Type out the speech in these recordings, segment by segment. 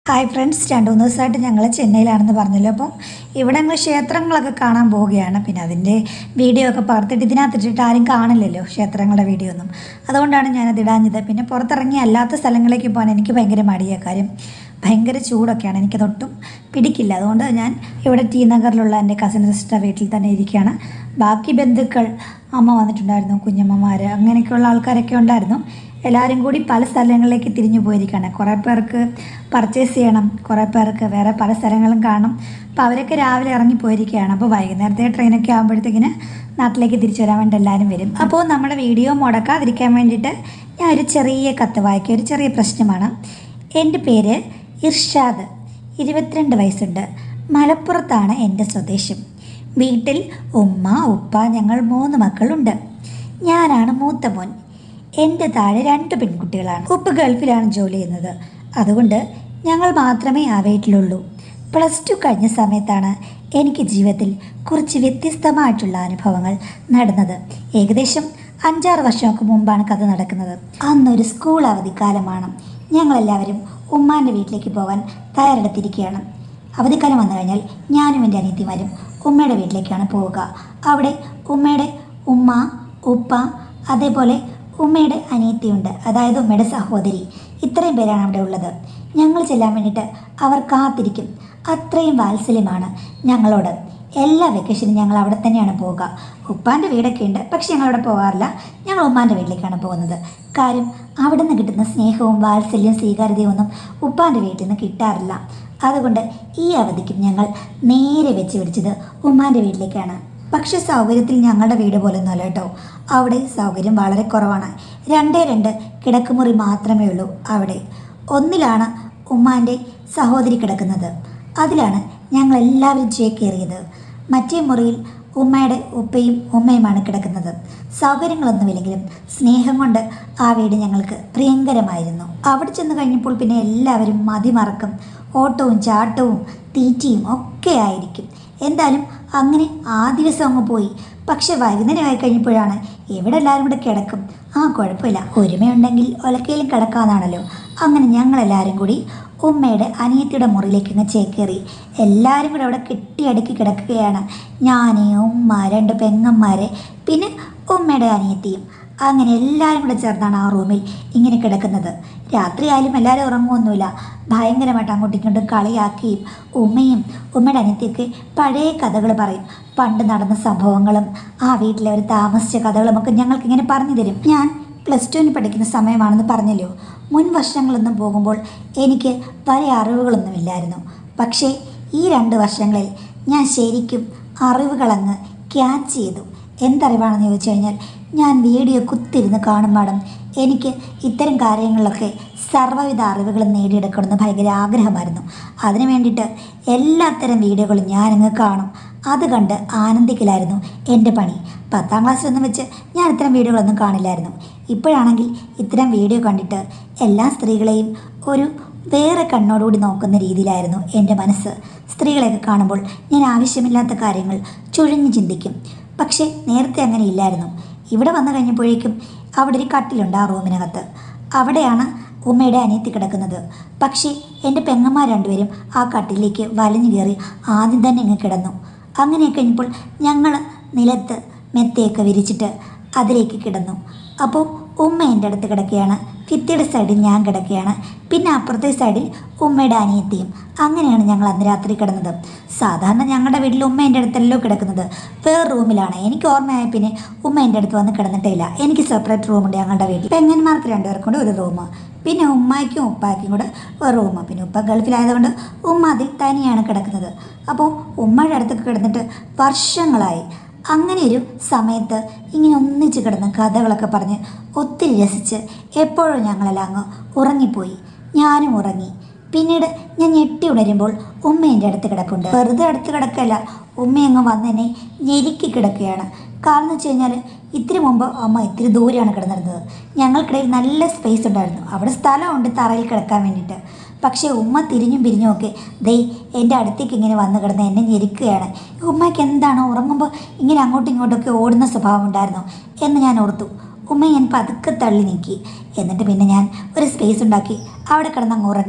hi friends രണ്ട് മൂന്ന് ദിവസമായിട്ട് ഞങ്ങൾ ചെന്നൈയിലാണെന്ന് പറഞ്ഞല്ലോ അപ്പം ഇവിടെ ഞങ്ങൾ ക്ഷേത്രങ്ങളൊക്കെ കാണാൻ പോവുകയാണ് പിന്നെ അതിൻ്റെ വീഡിയോ ഒക്കെ പകർത്തിട്ട് ഇതിനകത്തിട്ടിട്ട് ആരും കാണില്ലല്ലോ ക്ഷേത്രങ്ങളുടെ വീഡിയോ ഒന്നും അതുകൊണ്ടാണ് ഞാനത് ഇടാഞ്ഞത് പിന്നെ പുറത്തിറങ്ങി അല്ലാത്ത സ്ഥലങ്ങളിലേക്ക് പോകാൻ എനിക്ക് ഭയങ്കര മടിയാണ് കാര്യം ഭയങ്കര ചൂടൊക്കെയാണ് എനിക്കതൊട്ടും പിടിക്കില്ല അതുകൊണ്ട് ഞാൻ ഇവിടെ ടി നഗറിലുള്ള എൻ്റെ കസിൻ സിസ്റ്റർ വീട്ടിൽ തന്നെ ഇരിക്കുകയാണ് ബാക്കി ബന്ധുക്കൾ അമ്മ വന്നിട്ടുണ്ടായിരുന്നു കുഞ്ഞമ്മമാർ അങ്ങനെയൊക്കെയുള്ള ആൾക്കാരൊക്കെ ഉണ്ടായിരുന്നു എല്ലാവരും കൂടി പല സ്ഥലങ്ങളിലേക്ക് തിരിഞ്ഞു പോയിരിക്കുകയാണ് കുറേ പേർക്ക് പർച്ചേസ് ചെയ്യണം കുറേ പേർക്ക് വേറെ പല സ്ഥലങ്ങളും കാണണം അപ്പോൾ അവരൊക്കെ രാവിലെ ഇറങ്ങി പോയിരിക്കുകയാണ് അപ്പോൾ വൈകുന്നേരത്തെ ട്രെയിനൊക്കെ ആകുമ്പോഴത്തേക്കിന് നാട്ടിലേക്ക് തിരിച്ചു വരാൻ വേണ്ടി എല്ലാവരും വരും അപ്പോൾ നമ്മുടെ വീഡിയോ മുടക്കാതിരിക്കാൻ വേണ്ടിയിട്ട് ഞാൻ ഒരു ചെറിയ കത്ത് വായിക്കുക ഒരു ചെറിയ പ്രശ്നമാണ് എൻ്റെ പേര് ഇർഷാദ് ഇരുപത്തിരണ്ട് വയസ്സുണ്ട് മലപ്പുറത്താണ് എൻ്റെ സ്വദേശം വീട്ടിൽ ഉമ്മ ഉപ്പ ഞങ്ങൾ മൂന്ന് മക്കളുണ്ട് ഞാനാണ് മൂത്ത മോൻ എൻ്റെ താഴെ രണ്ട് പെൺകുട്ടികളാണ് ഉപ്പ ഗൾഫിലാണ് ജോലി ചെയ്യുന്നത് അതുകൊണ്ട് ഞങ്ങൾ മാത്രമേ ആ വീട്ടിലുള്ളൂ പ്ലസ് ടു കഴിഞ്ഞ സമയത്താണ് എനിക്ക് ജീവിതത്തിൽ കുറച്ച് വ്യത്യസ്തമായിട്ടുള്ള അനുഭവങ്ങൾ നടന്നത് ഏകദേശം അഞ്ചാറ് വർഷമൊക്കെ മുമ്പാണ് കഥ നടക്കുന്നത് അന്നൊരു സ്കൂൾ അവധിക്കാലമാണ് ഞങ്ങളെല്ലാവരും ഉമ്മാൻ്റെ വീട്ടിലേക്ക് പോകാൻ തയ്യാറെടുത്തിരിക്കുകയാണ് അവധിക്കാലം വന്നു കഴിഞ്ഞാൽ ഞാനും എൻ്റെ അനിയത്തിമാരും ഉമ്മയുടെ വീട്ടിലേക്കാണ് പോവുക അവിടെ ഉമ്മയുടെ ഉമ്മ ഉപ്പ അതേപോലെ ഉമ്മയുടെ അനിയത്തിയുണ്ട് അതായത് ഉമ്മയുടെ സഹോദരി ഇത്രയും പേരാണ് അവിടെ ഉള്ളത് ഞങ്ങൾ ചെല്ലാൻ വേണ്ടിയിട്ട് അവർ കാത്തിരിക്കും അത്രയും വാത്സല്യമാണ് ഞങ്ങളോട് എല്ലാ വെക്കേഷനും ഞങ്ങൾ അവിടെ തന്നെയാണ് പോവുക ഉപ്പാൻ്റെ വീടൊക്കെ ഉണ്ട് പക്ഷെ ഞങ്ങൾ അവിടെ പോകാറില്ല ഞങ്ങൾ ഉമ്മാൻ്റെ വീട്ടിലേക്കാണ് പോകുന്നത് കാര്യം അവിടെ നിന്ന് കിട്ടുന്ന സ്നേഹവും വാത്സല്യവും സ്വീകാര്യതയും ഒന്നും ഉപ്പാൻ്റെ വീട്ടിൽ നിന്ന് കിട്ടാറില്ല അതുകൊണ്ട് ഈ അവധിക്കും ഞങ്ങൾ നേരെ വെച്ച് പിടിച്ചത് ഉമ്മാൻ്റെ വീട്ടിലേക്കാണ് പക്ഷെ സൗകര്യത്തിൽ ഞങ്ങളുടെ വീട് പോലൊന്നുമല്ല കേട്ടോ അവിടെ സൗകര്യം വളരെ കുറവാണ് രണ്ടേ രണ്ട് കിടക്കുമുറി മാത്രമേ ഉള്ളൂ അവിടെ ഒന്നിലാണ് ഉമ്മാൻ്റെ സഹോദരി കിടക്കുന്നത് അതിലാണ് ഞങ്ങൾ എല്ലാവരും ചേക്കേറിയത് മറ്റേ മുറിയിൽ ഉമ്മയുടെ ഉപ്പയും ഉമ്മയുമാണ് കിടക്കുന്നത് സൗകര്യങ്ങളൊന്നുമില്ലെങ്കിലും സ്നേഹം കൊണ്ട് ആ വീട് ഞങ്ങൾക്ക് പ്രിയങ്കരമായിരുന്നു അവിടെ ചെന്ന് കഴിഞ്ഞപ്പോൾ പിന്നെ എല്ലാവരും മതിമറക്കും ഓട്ടവും ചാട്ടവും തീറ്റിയും ഒക്കെ ആയിരിക്കും എന്തായാലും അങ്ങനെ ആ ദിവസം അങ്ങ് പോയി പക്ഷെ വൈകുന്നേരമായി കഴിഞ്ഞപ്പോഴാണ് ഇവിടെ എല്ലാവരും കൂടെ കിടക്കും ആ കുഴപ്പമില്ല ഒരുമയുണ്ടെങ്കിൽ ഒലക്കയിലും കിടക്കാന്നാണല്ലോ അങ്ങനെ ഞങ്ങളെല്ലാവരും കൂടി ഉമ്മയുടെ അനിയത്തിയുടെ മുറിയിലേക്ക് അങ്ങ് ചേക്കേറി എല്ലാവരും കൂടെ അവിടെ കെട്ടിയടുക്കി കിടക്കുകയാണ് ഞാൻ ഉമ്മ രണ്ട് പെങ്ങന്മാരെ പിന്നെ ഉമ്മയുടെ അനിയത്തിയും അങ്ങനെ എല്ലാവരും കൂടെ ചേർന്നാണ് ആ റൂമിൽ ഇങ്ങനെ കിടക്കുന്നത് രാത്രിയായാലും എല്ലാവരും ഉറങ്ങുമൊന്നുമില്ല ഭയങ്കരമായിട്ട് അങ്ങോട്ടും ഇങ്ങോട്ടും കളിയാക്കിയും ഉമ്മയും ഉമ്മയുടെ അനിയത്തിയൊക്കെ പഴയ കഥകൾ പറയും പണ്ട് നടന്ന സംഭവങ്ങളും ആ വീട്ടിലെ അവർ താമസിച്ച കഥകളുമൊക്കെ ഞങ്ങൾക്ക് ഇങ്ങനെ പറഞ്ഞു തരും ഞാൻ പ്ലസ് ടുവിന് പഠിക്കുന്ന സമയമാണെന്ന് പറഞ്ഞല്ലോ മുൻ വർഷങ്ങളൊന്നും പോകുമ്പോൾ എനിക്ക് പല അറിവുകളൊന്നുമില്ലായിരുന്നു പക്ഷേ ഈ രണ്ട് വർഷങ്ങളിൽ ഞാൻ ശരിക്കും അറിവുകളങ്ങ് ക്യാച്ച് ചെയ്തു എന്തറിവാണെന്ന് ചോദിച്ചു കഴിഞ്ഞാൽ ഞാൻ വീഡിയോ കുത്തിരുന്ന് കാണുമ്പോഴും എനിക്ക് ഇത്തരം കാര്യങ്ങളിലൊക്കെ സർവ്വവിധ അറിവുകളും നേടിയെടുക്കണമെന്ന് ഭയങ്കര ആഗ്രഹമായിരുന്നു അതിനു വേണ്ടിയിട്ട് എല്ലാത്തരം വീഡിയോകളും ഞാനങ്ങ് കാണും അത് കണ്ട് ആനന്ദിക്കലായിരുന്നു എൻ്റെ പണി പത്താം ക്ലാസ്സിലൊന്നും വെച്ച് ഞാൻ ഇത്തരം വീഡിയോകളൊന്നും കാണില്ലായിരുന്നു ഇപ്പോഴാണെങ്കിൽ ഇത്തരം വീഡിയോ കണ്ടിട്ട് എല്ലാ സ്ത്രീകളെയും ഒരു വേറെ കണ്ണോടുകൂടി നോക്കുന്ന രീതിയിലായിരുന്നു എൻ്റെ മനസ്സ് സ്ത്രീകളെയൊക്കെ കാണുമ്പോൾ ഞാൻ ആവശ്യമില്ലാത്ത കാര്യങ്ങൾ ചുഴിഞ്ഞു ചിന്തിക്കും പക്ഷേ നേരത്തെ അങ്ങനെ ഇല്ലായിരുന്നു ഇവിടെ വന്നു കഴിഞ്ഞപ്പോഴേക്കും അവിടെ ഒരു കട്ടിലുണ്ട് ആ റൂമിനകത്ത് അവിടെയാണ് ഉമ്മയുടെ അനിയത്തി കിടക്കുന്നത് പക്ഷേ എൻ്റെ പെങ്ങന്മാർ രണ്ടുപേരും ആ കട്ടിലേക്ക് വലിഞ്ഞു കയറി ആദ്യം തന്നെ ഇങ്ങ് കിടന്നു അങ്ങനെ കഴിഞ്ഞപ്പോൾ ഞങ്ങൾ നിലത്ത് മെത്തയൊക്കെ വിരിച്ചിട്ട് അതിലേക്ക് കിടന്നു അപ്പോൾ ഉമ്മ എൻ്റെ അടുത്ത് കിടക്കുകയാണ് ഭിത്തിയുടെ സൈഡിൽ ഞാൻ കിടക്കുകയാണ് പിന്നെ അപ്പുറത്തെ സൈഡിൽ ഉമ്മയുടെ അനിയത്തിയും അങ്ങനെയാണ് ഞങ്ങൾ അന്ന് രാത്രി കിടന്നത് സാധാരണ ഞങ്ങളുടെ വീട്ടിൽ ഉമ്മ എൻ്റെ അടുത്തല്ലോ കിടക്കുന്നത് വേറെ റൂമിലാണ് എനിക്ക് ഓർമ്മയായ പിന്നെ ഉമ്മ എൻ്റെ അടുത്ത് വന്ന് കിടന്നിട്ടേ ഇല്ല എനിക്ക് സെപ്പറേറ്റ് റൂമുണ്ട് ഞങ്ങളുടെ വീട്ടിൽ പെങ്ങന്മാർക്ക് രണ്ടുപേർക്കും കൂടെ ഒരു റൂം പിന്നെ ഉമ്മായ്ക്കും ഉപ്പായ്ക്കും കൂടെ ഒരു റൂം പിന്നെ ഉപ്പ ഗൾഫിലായതുകൊണ്ട് ഉമ്മ അതിൽ തനിയാണ് കിടക്കുന്നത് അപ്പോൾ ഉമ്മയുടെ അടുത്തൊക്കെ കിടന്നിട്ട് വർഷങ്ങളായി അങ്ങനെ ഒരു സമയത്ത് ഇങ്ങനെ ഒന്നിച്ച് കിടന്ന് കഥകളൊക്കെ പറഞ്ഞ് ഒത്തിരി രസിച്ച് എപ്പോഴും ഞങ്ങളെല്ലാം അങ്ങ് ഉറങ്ങിപ്പോയി ഞാനും ഉറങ്ങി പിന്നീട് ഞാൻ ഞെട്ടി ഉണരുമ്പോൾ ഉമ്മ എൻ്റെ അടുത്ത് കിടപ്പുണ്ട് വെറുതെ അടുത്ത് കിടക്കല്ല ഉമ്മ അങ്ങ് വന്ന് എന്നെ ഞെരുക്കി കിടക്കുകയാണ് കാരണം വെച്ച് കഴിഞ്ഞാൽ ഇത്തിരി മുമ്പ് അമ്മ ഇത്തിരി ദൂരെയാണ് കിടന്നിരുന്നത് ഞങ്ങൾക്കിടയിൽ നല്ല സ്പേസ് ഉണ്ടായിരുന്നു അവിടെ സ്ഥലമുണ്ട് തറയിൽ കിടക്കാൻ വേണ്ടിയിട്ട് പക്ഷേ ഉമ്മ തിരിഞ്ഞും പിരിഞ്ഞും ഒക്കെ ദേ എൻ്റെ അടുത്തേക്ക് ഇങ്ങനെ വന്ന് കിടന്ന് എന്നെ ഞെരുക്കുകയാണ് ഉമ്മയ്ക്ക് എന്താണ് ഉറങ്ങുമ്പോൾ ഇങ്ങനെ അങ്ങോട്ടും ഇങ്ങോട്ടൊക്കെ ഓടുന്ന സ്വഭാവം ഉണ്ടായിരുന്നു എന്ന് ഞാൻ ഓർത്തു ഉമ്മ ഞാൻ പതുക്കെ തള്ളി നീക്കി എന്നിട്ട് പിന്നെ ഞാൻ ഒരു സ്പേസ് ഉണ്ടാക്കി അവിടെ കിടന്നങ്ങ് ഉറങ്ങി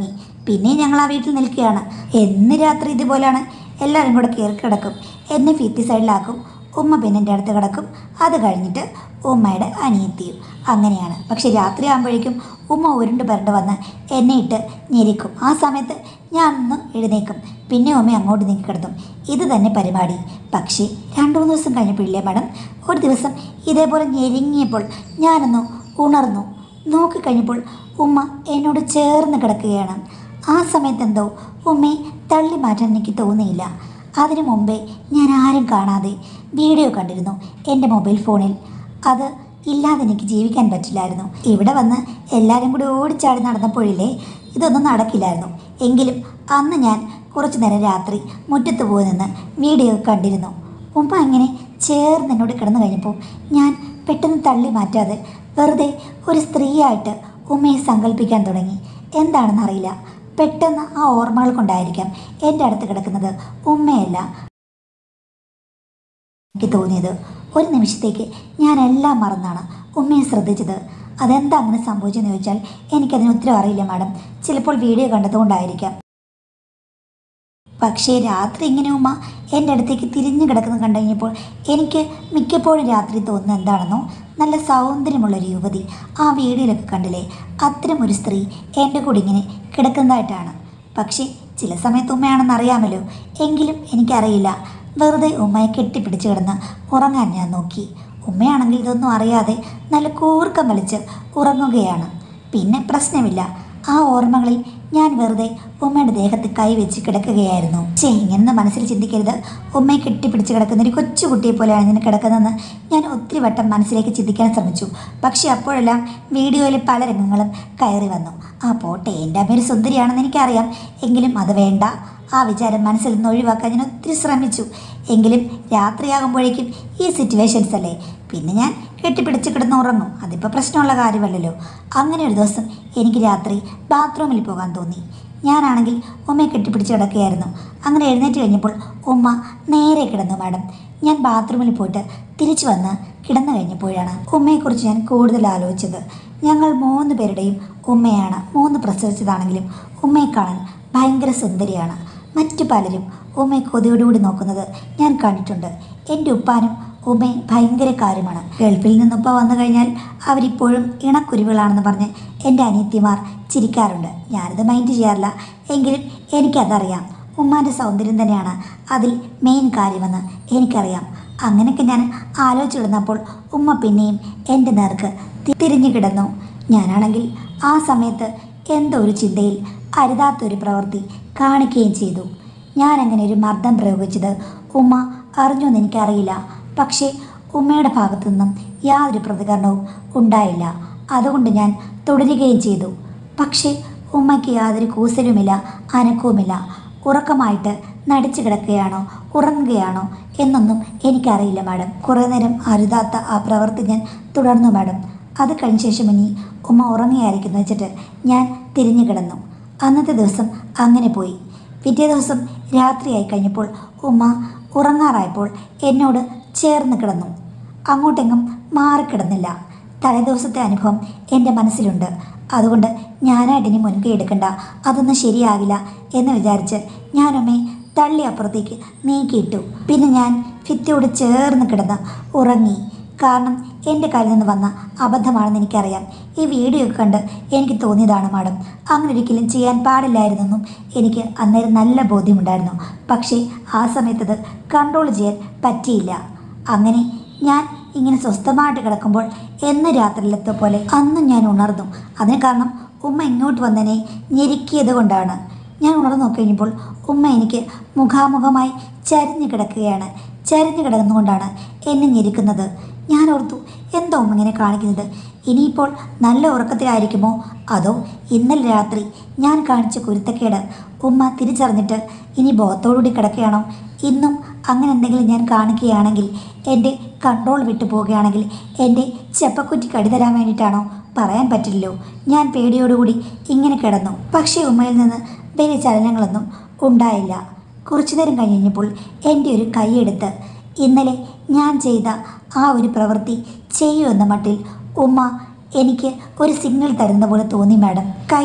പിന്നെ ഞങ്ങൾ ആ വീട്ടിൽ നിൽക്കുകയാണ് എന്ന് രാത്രി ഇതുപോലെയാണ് എല്ലാവരും കൂടെ കയറി കിടക്കും എന്നെ ഫിറ്റി സൈഡിലാക്കും ഉമ്മ പിന്നെ എൻ്റെ അടുത്ത് കിടക്കും അത് കഴിഞ്ഞിട്ട് ഉമ്മയുടെ അനിയത്തിയും അങ്ങനെയാണ് പക്ഷെ രാത്രി ആകുമ്പോഴേക്കും ഉമ്മ ഉരുണ്ട് പരണ്ട് വന്ന് എന്നെ ഇട്ട് ഞെരിക്കും ആ സമയത്ത് ഞാനൊന്ന് എഴുന്നേക്കും പിന്നെ ഉമ്മ അങ്ങോട്ട് നീക്കി കിടത്തും ഇത് തന്നെ പരിപാടി പക്ഷേ രണ്ട് മൂന്ന് ദിവസം കഴിഞ്ഞപ്പോഴില്ലേ മാഡം ഒരു ദിവസം ഇതേപോലെ ഞെരുങ്ങിയപ്പോൾ ഞാനൊന്ന് ഉണർന്നു നോക്കിക്കഴിഞ്ഞപ്പോൾ ഉമ്മ എന്നോട് ചേർന്ന് കിടക്കുകയാണ് ആ സമയത്ത് എന്തോ ഉമ്മയെ തള്ളി മാറ്റാൻ എനിക്ക് തോന്നിയില്ല അതിനു മുമ്പേ ഞാൻ ആരും കാണാതെ വീഡിയോ കണ്ടിരുന്നു എൻ്റെ മൊബൈൽ ഫോണിൽ അത് ഇല്ലാതെ എനിക്ക് ജീവിക്കാൻ പറ്റില്ലായിരുന്നു ഇവിടെ വന്ന് എല്ലാവരും കൂടി ഓടിച്ചാടി നടന്നപ്പോഴില്ലേ ഇതൊന്നും നടക്കില്ലായിരുന്നു എങ്കിലും അന്ന് ഞാൻ കുറച്ചു നേരം രാത്രി മുറ്റത്ത് പോയി നിന്ന് വീഡിയോ കണ്ടിരുന്നു ഉമ്മ അങ്ങനെ ചേർന്ന് എന്നോട് കിടന്നു കഴിഞ്ഞപ്പോൾ ഞാൻ പെട്ടെന്ന് തള്ളി മാറ്റാതെ വെറുതെ ഒരു സ്ത്രീയായിട്ട് ഉമ്മയെ സങ്കല്പിക്കാൻ തുടങ്ങി എന്താണെന്നറിയില്ല പെട്ടെന്ന് ആ ഓർമ്മകൾ കൊണ്ടായിരിക്കാം എൻ്റെ അടുത്ത് കിടക്കുന്നത് ഉമ്മയല്ല എനിക്ക് തോന്നിയത് ഒരു നിമിഷത്തേക്ക് ഞാൻ എല്ലാം മറന്നാണ് ഉമ്മയെ ശ്രദ്ധിച്ചത് അതെന്താ അങ്ങനെ സംഭവിച്ചെന്ന് ചോദിച്ചാൽ എനിക്കതിന് ഉത്തരം അറിയില്ല മാഡം ചിലപ്പോൾ വീഡിയോ കണ്ടതുകൊണ്ടായിരിക്കാം പക്ഷേ രാത്രി ഇങ്ങനെ ഉമ്മ എൻ്റെ അടുത്തേക്ക് തിരിഞ്ഞു കിടക്കുന്നത് കണ്ടു കഴിഞ്ഞപ്പോൾ എനിക്ക് മിക്കപ്പോഴും രാത്രി തോന്നുന്നത് എന്താണെന്നോ നല്ല സൗന്ദര്യമുള്ളൊരു യുവതി ആ വീഡിയോയിലൊക്കെ കണ്ടില്ലേ അത്തരം ഒരു സ്ത്രീ എൻ്റെ കൂടെ ഇങ്ങനെ കിടക്കുന്നതായിട്ടാണ് പക്ഷേ ചില സമയത്ത് ഉമ്മയാണെന്ന് അറിയാമല്ലോ എങ്കിലും എനിക്കറിയില്ല വെറുതെ ഉമ്മയെ കെട്ടിപ്പിടിച്ച് കിടന്ന് ഉറങ്ങാൻ ഞാൻ നോക്കി ഉമ്മയാണെങ്കിൽ ഇതൊന്നും അറിയാതെ നല്ല കൂർക്കം വലിച്ച് ഉറങ്ങുകയാണ് പിന്നെ പ്രശ്നമില്ല ആ ഓർമ്മകളിൽ ഞാൻ വെറുതെ ഉമ്മയുടെ ദേഹത്ത് കൈവച്ച് കിടക്കുകയായിരുന്നു ചേ ഇങ്ങനെ മനസ്സിൽ ചിന്തിക്കരുത് ഉമ്മയെ കെട്ടിപ്പിടിച്ച് കിടക്കുന്ന ഒരു കൊച്ചുകുട്ടിയെ പോലെയാണ് ഇങ്ങനെ കിടക്കുന്നതെന്ന് ഞാൻ ഒത്തിരി വട്ടം മനസ്സിലേക്ക് ചിന്തിക്കാൻ ശ്രമിച്ചു പക്ഷേ അപ്പോഴെല്ലാം വീഡിയോയിൽ പല രംഗങ്ങളും കയറി വന്നു ആ പോട്ടെ എൻ്റെ അമ്മ ഒരു സുന്ദരിയാണെന്ന് എനിക്കറിയാം എങ്കിലും അത് വേണ്ട ആ വിചാരം മനസ്സിൽ നിന്ന് ഒഴിവാക്കാൻ ഞാൻ ഒത്തിരി ശ്രമിച്ചു എങ്കിലും രാത്രിയാകുമ്പോഴേക്കും ഈ സിറ്റുവേഷൻസ് അല്ലേ പിന്നെ ഞാൻ കെട്ടിപ്പിടിച്ച് കിടന്ന് ഉറങ്ങും അതിപ്പോൾ പ്രശ്നമുള്ള കാര്യമല്ലല്ലോ അങ്ങനെ ഒരു ദിവസം എനിക്ക് രാത്രി ബാത്റൂമിൽ പോകാൻ തോന്നി ഞാനാണെങ്കിൽ ഉമ്മയെ കെട്ടിപ്പിടിച്ച് കിടക്കുകയായിരുന്നു അങ്ങനെ എഴുന്നേറ്റ് കഴിഞ്ഞപ്പോൾ ഉമ്മ നേരെ കിടന്നു മാഡം ഞാൻ ബാത്റൂമിൽ പോയിട്ട് തിരിച്ചു വന്ന് കിടന്നു കഴിഞ്ഞപ്പോഴാണ് ഉമ്മയെക്കുറിച്ച് ഞാൻ കൂടുതൽ ആലോചിച്ചത് ഞങ്ങൾ മൂന്ന് പേരുടെയും ഉമ്മയാണ് മൂന്ന് പ്രസവിച്ചതാണെങ്കിലും ഉമ്മയെ കാണാൻ ഭയങ്കര സുന്ദരിയാണ് മറ്റു പലരും ഉമ്മയെ കൊതിയോടുകൂടി നോക്കുന്നത് ഞാൻ കണ്ടിട്ടുണ്ട് എൻ്റെ ഉപ്പാനും ഉമ്മയെ ഭയങ്കര കാര്യമാണ് ഗൾഫിൽ നിന്ന് ഉപ്പ വന്നു കഴിഞ്ഞാൽ അവരിപ്പോഴും ഇണക്കുരുവികളാണെന്ന് പറഞ്ഞ് എൻ്റെ അനിയത്തിമാർ ചിരിക്കാറുണ്ട് ഞാനത് മൈൻഡ് ചെയ്യാറില്ല എങ്കിലും എനിക്കതറിയാം ഉമ്മാൻ്റെ സൗന്ദര്യം തന്നെയാണ് അതിൽ മെയിൻ കാര്യമെന്ന് എനിക്കറിയാം അങ്ങനെയൊക്കെ ഞാൻ ആലോചിച്ചിടുന്നപ്പോൾ ഉമ്മ പിന്നെയും എൻ്റെ നേർക്ക് തി- തിരിഞ്ഞു കിടന്നു ഞാനാണെങ്കിൽ ആ സമയത്ത് എന്തോ ഒരു ചിന്തയിൽ അരുതാത്തൊരു പ്രവൃത്തി കാണിക്കുകയും ചെയ്തു ഞാൻ അങ്ങനെ ഒരു മർദ്ദം പ്രയോഗിച്ചത് ഉമ്മ അറിഞ്ഞോന്ന് എനിക്കറിയില്ല പക്ഷേ ഉമ്മയുടെ ഭാഗത്തു നിന്നും യാതൊരു പ്രതികരണവും ഉണ്ടായില്ല അതുകൊണ്ട് ഞാൻ തുടരുകയും ചെയ്തു പക്ഷേ ഉമ്മയ്ക്ക് യാതൊരു കൂസലുമില്ല അനക്കവുമില്ല ഉറക്കമായിട്ട് നടിച്ചു കിടക്കുകയാണോ ഉറങ്ങുകയാണോ എന്നൊന്നും എനിക്കറിയില്ല മാഡം കുറേ നേരം അരുതാത്ത ആ പ്രവൃത്തി ഞാൻ തുടർന്നു മാഡം അത് കഴിഞ്ഞ ശേഷം ഇനി ഉമ്മ ഉറങ്ങിയായിരിക്കുന്നു വെച്ചിട്ട് ഞാൻ തിരിഞ്ഞു കിടന്നു അന്നത്തെ ദിവസം അങ്ങനെ പോയി പിറ്റേ ദിവസം രാത്രിയായി കഴിഞ്ഞപ്പോൾ ഉമ്മ ഉറങ്ങാറായപ്പോൾ എന്നോട് ചേർന്ന് കിടന്നു അങ്ങോട്ടെങ്ങും മാറിക്കിടന്നില്ല തലേദിവസത്തെ അനുഭവം എൻ്റെ മനസ്സിലുണ്ട് അതുകൊണ്ട് ഞാനായിട്ട് ഇനി മുൻകൈ എടുക്കണ്ട അതൊന്നും ശരിയാകില്ല എന്ന് വിചാരിച്ച് ഞാനമ്മയെ തള്ളി അപ്പുറത്തേക്ക് നീക്കിയിട്ടു പിന്നെ ഞാൻ ഭിത്തിയോട് ചേർന്ന് കിടന്ന് ഉറങ്ങി കാരണം എൻ്റെ കയ്യിൽ നിന്ന് വന്ന അബദ്ധമാണെന്ന് എനിക്കറിയാം ഈ വീഡിയോ ഒക്കെ കണ്ട് എനിക്ക് തോന്നിയതാണ് മാഡം അങ്ങനെ ഒരിക്കലും ചെയ്യാൻ പാടില്ലായിരുന്നെന്നും എനിക്ക് അന്നേരം നല്ല ബോധ്യമുണ്ടായിരുന്നു പക്ഷേ ആ സമയത്തത് കൺട്രോൾ ചെയ്യാൻ പറ്റിയില്ല അങ്ങനെ ഞാൻ ഇങ്ങനെ സ്വസ്ഥമായിട്ട് കിടക്കുമ്പോൾ എന്ന് രാത്രിയിലത്തെ പോലെ അന്ന് ഞാൻ ഉണർന്നു അതിന് കാരണം ഉമ്മ ഇങ്ങോട്ട് വന്നതിനെ ഞെരുക്കിയത് കൊണ്ടാണ് ഞാൻ ഉണർന്നു നോക്കിക്കഴിഞ്ഞപ്പോൾ ഉമ്മ എനിക്ക് മുഖാമുഖമായി ചരിഞ്ഞു കിടക്കുകയാണ് ചരിഞ്ഞു കിടന്നുകൊണ്ടാണ് എന്നെ ഞെരുക്കുന്നത് ഞാൻ ഓർത്തു എന്താ ഉമ്മ ഇങ്ങനെ കാണിക്കുന്നത് ഇനിയിപ്പോൾ നല്ല ഉറക്കത്തിലായിരിക്കുമോ അതോ ഇന്നലെ രാത്രി ഞാൻ കാണിച്ച കുരുത്തക്കേട് ഉമ്മ തിരിച്ചറിഞ്ഞിട്ട് ഇനി ബോധത്തോടുകൂടി കിടക്കുകയാണോ ഇന്നും അങ്ങനെ എന്തെങ്കിലും ഞാൻ കാണിക്കുകയാണെങ്കിൽ എൻ്റെ കൺട്രോൾ വിട്ടു പോവുകയാണെങ്കിൽ എൻ്റെ ചെപ്പക്കുറ്റി കടി തരാൻ വേണ്ടിയിട്ടാണോ പറയാൻ പറ്റില്ലല്ലോ ഞാൻ പേടിയോടുകൂടി ഇങ്ങനെ കിടന്നു പക്ഷേ ഉമ്മയിൽ നിന്ന് വലിയ ചലനങ്ങളൊന്നും ഉണ്ടായില്ല കുറച്ചു നേരം കഴിഞ്ഞപ്പോൾ എൻ്റെ ഒരു കൈയെടുത്ത് ഇന്നലെ ഞാൻ ചെയ്ത ആ ഒരു പ്രവൃത്തി ചെയ്യുമെന്ന മട്ടിൽ ഉമ്മ എനിക്ക് ഒരു സിഗ്നൽ തരുന്ന പോലെ തോന്നി മാഡം കൈ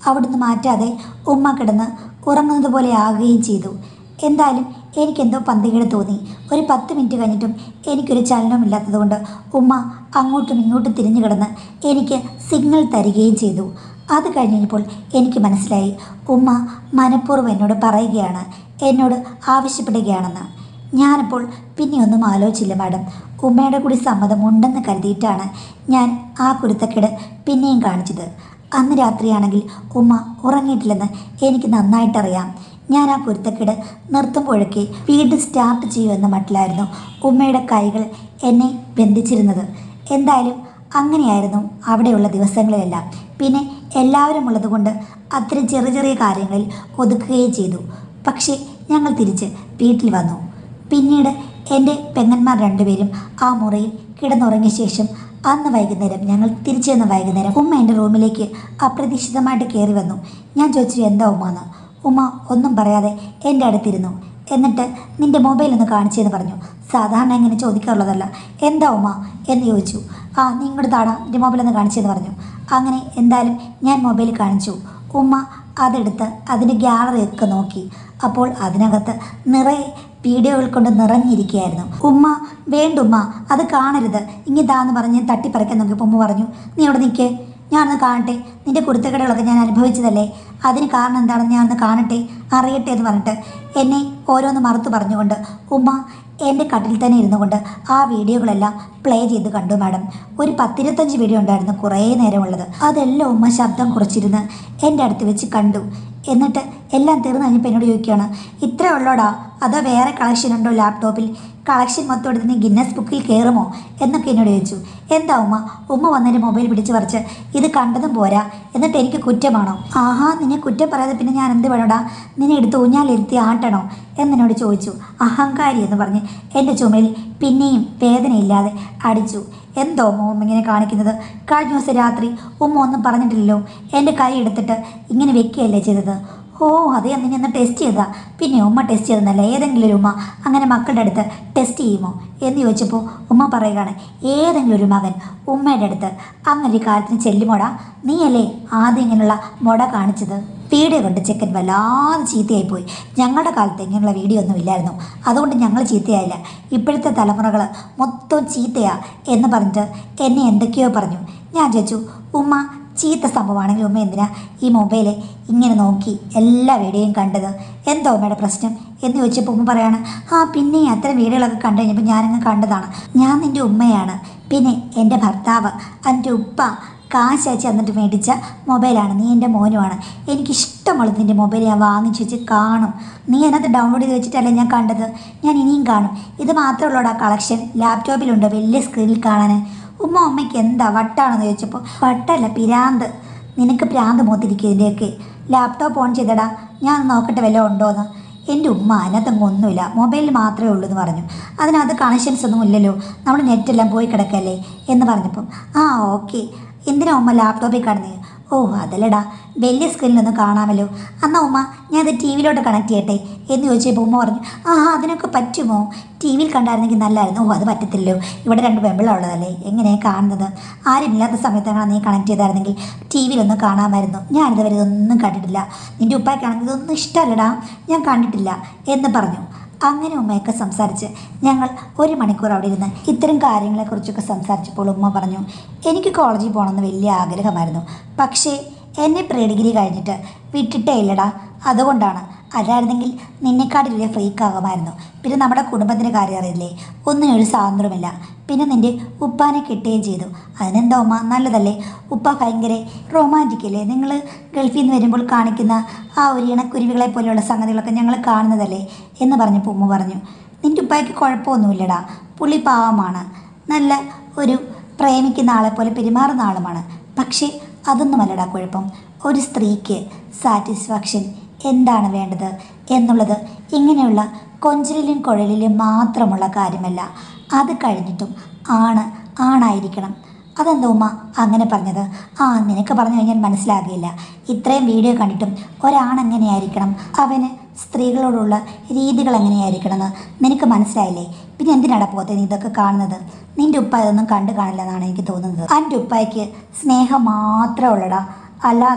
അവിടുന്ന് മാറ്റാതെ ഉമ്മ കിടന്ന് ഉറങ്ങുന്നത് പോലെ ആകുകയും ചെയ്തു എന്തായാലും എനിക്കെന്തോ പന്തികേട് തോന്നി ഒരു പത്ത് മിനിറ്റ് കഴിഞ്ഞിട്ടും എനിക്കൊരു ചലനമില്ലാത്തതുകൊണ്ട് ഉമ്മ അങ്ങോട്ടും ഇങ്ങോട്ടും തിരിഞ്ഞു കിടന്ന് എനിക്ക് സിഗ്നൽ തരികയും ചെയ്തു അത് കഴിഞ്ഞപ്പോൾ എനിക്ക് മനസ്സിലായി ഉമ്മ മനഃപൂർവ്വം എന്നോട് പറയുകയാണ് എന്നോട് ആവശ്യപ്പെടുകയാണെന്ന് ഞാനപ്പോൾ പിന്നെ ഒന്നും ആലോചിച്ചില്ല മാഡം ഉമ്മയുടെ കൂടി സമ്മതം ഉണ്ടെന്ന് കരുതിയിട്ടാണ് ഞാൻ ആ കുരുത്തക്കേട് പിന്നെയും കാണിച്ചത് അന്ന് രാത്രിയാണെങ്കിൽ ഉമ്മ ഉറങ്ങിയിട്ടില്ലെന്ന് എനിക്ക് നന്നായിട്ടറിയാം ഞാൻ ആ കുരുത്തക്കേട് നിർത്തുമ്പോഴൊക്കെ വീണ്ടും സ്റ്റാർട്ട് ചെയ്യുമെന്ന മട്ടിലായിരുന്നു ഉമ്മയുടെ കൈകൾ എന്നെ ബന്ധിച്ചിരുന്നത് എന്തായാലും അങ്ങനെയായിരുന്നു അവിടെയുള്ള ദിവസങ്ങളിലെല്ലാം പിന്നെ എല്ലാവരും ഉള്ളതുകൊണ്ട് അത്തരം ചെറിയ ചെറിയ കാര്യങ്ങളിൽ ഒതുക്കുകയും ചെയ്തു പക്ഷേ ഞങ്ങൾ തിരിച്ച് വീട്ടിൽ വന്നു പിന്നീട് എൻ്റെ പെങ്ങന്മാർ രണ്ടുപേരും ആ മുറിയിൽ കിടന്നുറങ്ങിയ ശേഷം അന്ന് വൈകുന്നേരം ഞങ്ങൾ തിരിച്ചു വന്ന വൈകുന്നേരം ഉമ്മ എൻ്റെ റൂമിലേക്ക് അപ്രതീക്ഷിതമായിട്ട് കയറി വന്നു ഞാൻ ചോദിച്ചു എന്താ ഉമ്മ എന്ന് ഉമ്മ ഒന്നും പറയാതെ എൻ്റെ അടുത്തിരുന്നു എന്നിട്ട് നിൻ്റെ മൊബൈൽ ഒന്ന് കാണിച്ചെന്ന് പറഞ്ഞു സാധാരണ ഇങ്ങനെ ചോദിക്കാറുള്ളതല്ല എന്താ ഉമ്മ എന്ന് ചോദിച്ചു ആ നീ ഇങ്ങോട്ട് താടാ നിൻ്റെ മൊബൈൽ ഒന്ന് കാണിച്ചെന്ന് പറഞ്ഞു അങ്ങനെ എന്തായാലും ഞാൻ മൊബൈൽ കാണിച്ചു ഉമ്മ അതെടുത്ത് അതിൻ്റെ ഗ്യാലറി ഒക്കെ നോക്കി അപ്പോൾ അതിനകത്ത് നിറയെ വീഡിയോകൾ കൊണ്ട് നിറഞ്ഞിരിക്കുകയായിരുന്നു ഉമ്മ വേണ്ടുമ്മ അത് കാണരുത് ഇങ്ങിതാന്ന് പറഞ്ഞ് തട്ടിപ്പറിക്കാൻ നോക്കിയപ്പോൾ ഉമ്മ പറഞ്ഞു നീ അവിടെ നിൽക്കേ ഞാനൊന്ന് കാണട്ടെ നിന്റെ കുരുത്തക്കേടുകളൊക്കെ ഞാൻ അനുഭവിച്ചതല്ലേ അതിന് കാരണം എന്താണെന്ന് ഞാനൊന്ന് കാണട്ടെ അറിയട്ടെ എന്ന് പറഞ്ഞിട്ട് എന്നെ ഓരോന്ന് മറുത്തു പറഞ്ഞുകൊണ്ട് ഉമ്മ എൻ്റെ കട്ടിൽ തന്നെ ഇരുന്നു കൊണ്ട് ആ വീഡിയോകളെല്ലാം പ്ലേ ചെയ്ത് കണ്ടു മാഡം ഒരു പത്തിരുപത്തഞ്ച് വീഡിയോ ഉണ്ടായിരുന്നു കുറേ നേരമുള്ളത് അതെല്ലാം ഉമ്മ ശബ്ദം കുറച്ചിരുന്ന് എൻ്റെ അടുത്ത് വെച്ച് കണ്ടു എന്നിട്ട് എല്ലാം തീർന്നു കഴിഞ്ഞപ്പോൾ എന്നോട് ചോദിക്കുകയാണ് ഇത്ര ഉള്ളോടാ അതോ വേറെ കളക്ഷൻ ഉണ്ടോ ലാപ്ടോപ്പിൽ കളക്ഷൻ മൊത്തം എടുത്ത് നീ ഗിന്നസ് ബുക്കിൽ കയറുമോ എന്നൊക്കെ എന്നോട് ചോദിച്ചു എന്താ ഉമ്മ ഉമ്മ വന്നതിൻ്റെ മൊബൈൽ പിടിച്ച് പറിച്ച് ഇത് കണ്ടതും പോരാ എന്നിട്ട് എനിക്ക് കുറ്റമാണോ ആഹാ നിന്നെ കുറ്റം പറയാതെ പിന്നെ ഞാൻ എന്ത് വേണോടാ നിന്നെ എടുത്ത് ഊഞ്ഞാലിരുത്തി ആട്ടണോ എന്നെന്നോട് ചോദിച്ചു അഹങ്കാരി എന്ന് പറഞ്ഞ് എൻ്റെ ചുമലിൽ പിന്നെയും വേദനയില്ലാതെ അടിച്ചു എന്തോ ഉമ്മ ഇങ്ങനെ കാണിക്കുന്നത് കഴിഞ്ഞ ദിവസം രാത്രി ഉമ്മ ഒന്നും പറഞ്ഞിട്ടില്ലല്ലോ എൻ്റെ കൈ എടുത്തിട്ട് ഇങ്ങനെ വെക്കുകയല്ലേ ചെയ്തത് ഓ അതെ അന്ന് ഞാൻ ടെസ്റ്റ് ചെയ്തതാ പിന്നെ ഉമ്മ ടെസ്റ്റ് ചെയ്തെന്നല്ല ഏതെങ്കിലും ഒരു ഉമ്മ അങ്ങനെ മക്കളുടെ അടുത്ത് ടെസ്റ്റ് ചെയ്യുമോ എന്ന് ചോദിച്ചപ്പോൾ ഉമ്മ പറയുകയാണ് ഏതെങ്കിലും ഒരു മകൻ ഉമ്മയുടെ അടുത്ത് അങ്ങനെ ഒരു കാര്യത്തിന് ചെല്ലുമോടാ നീയല്ലേ ആദ്യം ഇങ്ങനെയുള്ള മുട കാണിച്ചത് വീഡിയോ കൊണ്ട് ചെക്കൻ വല്ലാതെ ചീത്തയായിപ്പോയി ഞങ്ങളുടെ കാലത്ത് ഇങ്ങനെയുള്ള വീഡിയോ ഒന്നും ഇല്ലായിരുന്നു അതുകൊണ്ട് ഞങ്ങൾ ചീത്തയായില്ല ഇപ്പോഴത്തെ തലമുറകൾ മൊത്തം ചീത്തയാ എന്ന് പറഞ്ഞിട്ട് എന്നെ എന്തൊക്കെയോ പറഞ്ഞു ഞാൻ ചോദിച്ചു ഉമ്മ ചീത്ത സംഭവമാണെങ്കിൽ ഉമ്മ എന്തിനാ ഈ മൊബൈൽ ഇങ്ങനെ നോക്കി എല്ലാ വീഡിയോയും കണ്ടത് എന്താ ഉമ്മയുടെ പ്രശ്നം എന്ന് ചോദിച്ചപ്പോൾ ഉമ്മ പറയാണ് ആ പിന്നെ അത്തരം വീഡിയോകളൊക്കെ കണ്ടു കഴിഞ്ഞപ്പോൾ ഞാനങ്ങ് കണ്ടതാണ് ഞാൻ നിൻ്റെ ഉമ്മയാണ് പിന്നെ എൻ്റെ ഭർത്താവ് എൻ്റെ ഉപ്പ കാശ് അയച്ച് തന്നിട്ട് മേടിച്ച മൊബൈലാണ് നീ എൻ്റെ മോനുമാണ് എനിക്കിഷ്ടമുള്ളത് നിൻ്റെ മൊബൈൽ ഞാൻ വാങ്ങിച്ചു വെച്ച് കാണും നീ അതിനകത്ത് ഡൗൺലോഡ് ചെയ്ത് വെച്ചിട്ടല്ലേ ഞാൻ കണ്ടത് ഞാൻ ഇനിയും കാണും ഇത് മാത്രമേ ഉള്ളൂടാ കളക്ഷൻ ലാപ്ടോപ്പിലുണ്ടോ വലിയ സ്ക്രീനിൽ കാണാൻ ഉമ്മ അമ്മയ്ക്ക് എന്താ വട്ടാണെന്ന് ചോദിച്ചപ്പോൾ വട്ടല്ല പിരാന്ത് നിനക്ക് പ്രാന്ത് മൂത്തിരിക്കും ഇതിൻ്റെയൊക്കെ ലാപ്ടോപ്പ് ഓൺ ചെയ്തടാ ഞാൻ നോക്കട്ടെ വല്ലതും ഉണ്ടോയെന്ന് എൻ്റെ ഉമ്മ അതിനകത്തൊന്നും ഒന്നുമില്ല മൊബൈലിൽ മാത്രമേ ഉള്ളൂ എന്ന് പറഞ്ഞു അതിനകത്ത് കണക്ഷൻസ് ഒന്നും ഇല്ലല്ലോ നമ്മൾ നെറ്റെല്ലാം പോയി കിടക്കല്ലേ എന്ന് പറഞ്ഞപ്പം ആ ഓക്കെ എന്തിനാ ഉമ്മ ലാപ്ടോപ്പിൽ കാണുന്നത് ഓ അതല്ലടാ വലിയ സ്ക്രീനിലൊന്ന് കാണാമല്ലോ എന്നാ ഉമ്മ ഞാൻ അത് ടി വിയിലോട്ട് കണക്ട് ചെയ്യട്ടെ എന്ന് ചോദിച്ചപ്പോൾ ഉമ്മ പറഞ്ഞു ആ അതിനൊക്കെ പറ്റുമോ ടി വിയിൽ കണ്ടായിരുന്നെങ്കിൽ നല്ലായിരുന്നു ഓ അത് പറ്റത്തില്ലല്ലോ ഇവിടെ രണ്ട് പെമ്പിളുള്ളതല്ലേ എങ്ങനെയാണ് കാണുന്നത് ആരുമില്ലാത്ത സമയത്താണ് നീ കണക്ട് ചെയ്തായിരുന്നെങ്കിൽ ടി വിയിലൊന്ന് കാണാമായിരുന്നു ഞാനിതുവരെ ഇതൊന്നും കണ്ടിട്ടില്ല നിൻ്റെ ഉപ്പായ്ക്കാണെങ്കിൽ ഇതൊന്നും ഇഷ്ടമല്ലടാ ഞാൻ കണ്ടിട്ടില്ല എന്ന് പറഞ്ഞു അങ്ങനെ ഉമ്മയൊക്കെ സംസാരിച്ച് ഞങ്ങൾ ഒരു മണിക്കൂർ അവിടെ ഇരുന്ന് ഇത്തരം കാര്യങ്ങളെക്കുറിച്ചൊക്കെ സംസാരിച്ചപ്പോൾ ഉമ്മ പറഞ്ഞു എനിക്ക് കോളേജിൽ പോകണമെന്ന് വലിയ ആഗ്രഹമായിരുന്നു പക്ഷേ എന്നെ പ്രീ ഡിഗ്രി കഴിഞ്ഞിട്ട് വിട്ടിട്ടേ ഇല്ലടാ അതുകൊണ്ടാണ് അല്ലായിരുന്നെങ്കിൽ നിന്നെക്കാട്ടിൽ വലിയ ഫ്രീക്കാകുമായിരുന്നു പിന്നെ നമ്മുടെ കുടുംബത്തിൻ്റെ കാര്യം അറിയില്ലേ ഒന്നിനും ഒരു സ്വാതന്ത്ര്യമില്ല പിന്നെ നിൻ്റെ ഉപ്പാനെ കിട്ടുകയും ചെയ്തു അതിനെന്താ ഉമ്മ നല്ലതല്ലേ ഉപ്പ ഭയങ്കര റൊമാൻറ്റിക് അല്ലേ നിങ്ങൾ ഗൾഫിൽ നിന്ന് വരുമ്പോൾ കാണിക്കുന്ന ആ ഒരു ഇണക്കുരുവികളെ പോലെയുള്ള സംഗതികളൊക്കെ ഞങ്ങൾ കാണുന്നതല്ലേ എന്ന് പറഞ്ഞപ്പോൾ ഉമ്മ പറഞ്ഞു നിൻ്റെ ഉപ്പായ്ക്ക് കുഴപ്പമൊന്നുമില്ലടാ പുള്ളി പാവമാണ് നല്ല ഒരു പ്രേമിക്കുന്ന ആളെ പോലെ പെരുമാറുന്ന ആളുമാണ് പക്ഷേ അതൊന്നുമല്ലടാ കുഴപ്പം ഒരു സ്ത്രീക്ക് സാറ്റിസ്ഫാക്ഷൻ എന്താണ് വേണ്ടത് എന്നുള്ളത് ഇങ്ങനെയുള്ള കൊഞ്ചലിലും കുഴലിലും മാത്രമുള്ള കാര്യമല്ല അത് കഴിഞ്ഞിട്ടും ആണ് ആണായിരിക്കണം അതെന്താ ഉമ്മ അങ്ങനെ പറഞ്ഞത് ആ നിനക്ക് പറഞ്ഞു കഴിഞ്ഞാൽ മനസ്സിലാകില്ല ഇത്രയും വീഡിയോ കണ്ടിട്ടും ഒരാൺ എങ്ങനെയായിരിക്കണം അവന് സ്ത്രീകളോടുള്ള രീതികൾ എങ്ങനെയായിരിക്കണം എന്ന് നിനക്ക് മനസ്സിലായില്ലേ പിന്നെ എന്തിനാടാ പോത്തെ നീ ഇതൊക്കെ കാണുന്നത് നിന്റെ ഉപ്പ ഇതൊന്നും കണ്ടു കാണില്ലെന്നാണ് എനിക്ക് തോന്നുന്നത് എൻ്റെ ഉപ്പായ്ക്ക് സ്നേഹം മാത്രമേ ഉള്ളടാ അല്ലാതെ